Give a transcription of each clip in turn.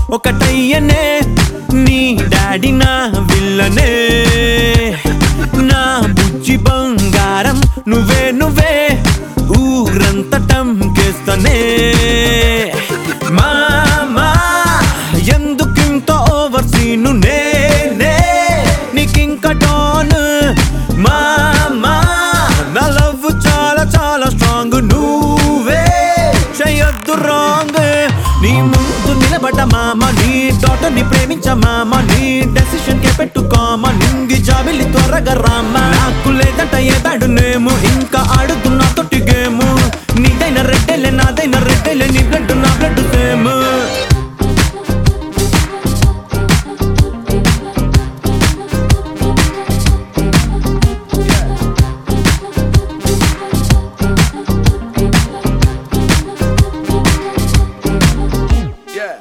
ఒకటయ్యనే నీ డాడీ నా విల్లనే నా బుజ్జి బంగారం నువ్వే నువ్వే ఊరంతా టంకేస్తనే మామా ఎందుకింత ఓవర్ సీను నేనే నీకింక డోన్ మామా నా లవ్ చాలా చాలా స్ట్రాంగ్ నువ్వే చేయొద్దు రాంగ్ నీ ముందు నిలబడ్డ మామ నీ డాటర్ని ప్రేమించ మామ నీ డెసిషన్ కే పెట్టుకోమ నింగి జాబిలి త్వరగా రామ నాకు లేదంట ఏ బ్యాడు నేము ఇంకా ఆడుతున్నా తొట్టి గేము నీదైన రెడ్డెలే నాదైన రెడ్డెలే నీ బ్లడ్ నా బ్లడ్ సేమ్ Yeah.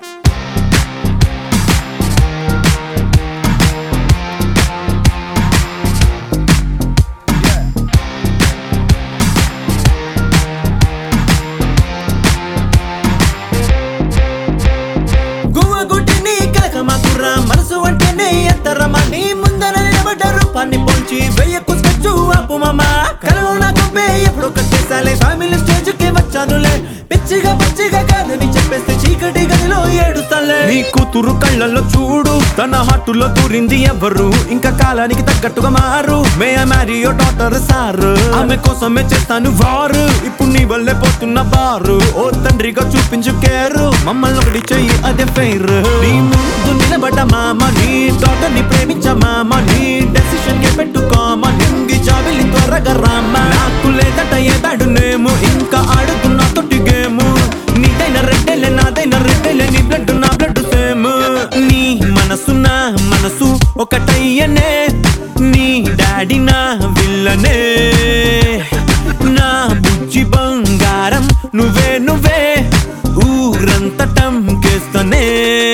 గువ్వ గుడ్డి నీ కలక మాకురా మనసు అంటేనే ఎత్తరమా నీ ముందర నిలబడ్డ రూపాన్ని పొంచి వెయ్య కుస్కొచ్చు ఆపు మామ కరోనా గుబ్బే ఎప్పుడు కట్టేసాలే ఫ్యామిలీ స్టేజ్ కి వచ్చానులే పిచ్చిగా పిచ్చిగా కాదని చెప్పేస్తే చీకటి గదిలో ఏడుస్తాలే నీ కూతురు కళ్ళల్లో చూడు తన హార్టులో దూరింది ఎవరు ఇంకా కాలానికి తగ్గట్టుగా మారు may marry your daughter sir ఆమె కోసమే చేస్తాను వారు ఇప్పుడు నీ వల్లే పోతున్న బారు ఓ తండ్రిగా చూపించు కేరు మమ్మల్ని ఒకటి చెయ్యి అదే ఫెయిర్ నీ ముందు నిలబడ్డ మామ నీ డాటర్ ని ప్రేమించ మామ నీ డెసిషన్ కే పెట్టుకోమ నింగి జాబిలి త్వరగా రామ నాకు లేదట ఏ బ్యాడు నేము ఇంకా ఆడుతున్నా తొట్టి గేము నీదైన రెడ్డెలే నాదైన రెడ్డెలే నీ బ్లడ్ నా బ్లడ్ సేమ్ నీ మనసు నా మనసు ఒకటయ్యనే నీ డాడీ నా విల్లనే నా బుజ్జి బంగారం నువ్వే నువ్వే ఊరంతా టంకేస్తనే